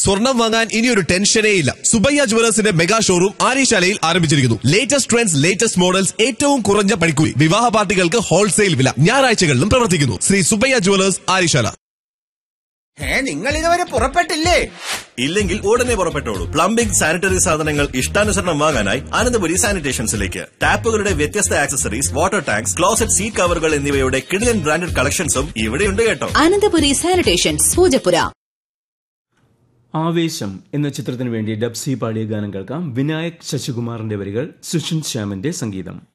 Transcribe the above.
സ്വർണം വാങ്ങാൻ ഇനിയൊരു ടെൻഷനേ ഇല്ല സുബയ്യ ജുവലേഴ്സിന്റെ മെഗാ ഷോറൂം ആര്യശാലയിൽ ആരംഭിച്ചിരിക്കുന്നു ലേറ്റസ്റ്റ് ട്രെൻഡ്സ് ലേറ്റസ്റ്റ് മോഡൽസ് ഏറ്റവും കുറഞ്ഞ പണിക്കൂലി വിവാഹ പാർട്ടികൾക്ക് ഹോൾസെയിൽ വില ഞായറാഴ്ചകളിലും പ്രവർത്തിക്കുന്നു ശ്രീ സുബയ്യ ജുവലേഴ്സ് ആര്യശാല ഏ നിങ്ങൾ ഇതുവരെ പുറപ്പെട്ടില്ലേ ഇല്ലെങ്കിൽ ഉടനെ പുറപ്പെട്ടോളൂ പ്ലംബിംഗ് സാനിറ്ററി സാധനങ്ങൾ ഇഷ്ടാനുസരണം വാങ്ങാനായി അനന്തപുരി സാനിറ്റേഷൻസിലേക്ക് ടാപ്പുകളുടെ വ്യത്യസ്ത accessories water tanks closet seat കവറുകൾ എന്നിവയുടെ കിടിലൻ ബ്രാൻഡഡ് കളക്ഷൻസും ഇവിടെയുണ്ട് കേട്ടോ അനന്തപുരി സാനിറ്റേഷൻസ് പൂജപ്പുര ആവേശം എന്ന ചിത്രത്തിന് വേണ്ടി ഡബ്സി പാടിയ ഗാനം കേൾക്കാം വിനായക് ശശികുമാറിന്റെ വരികൾ സുഷിൻ ശ്യാമിന്റെ സംഗീതം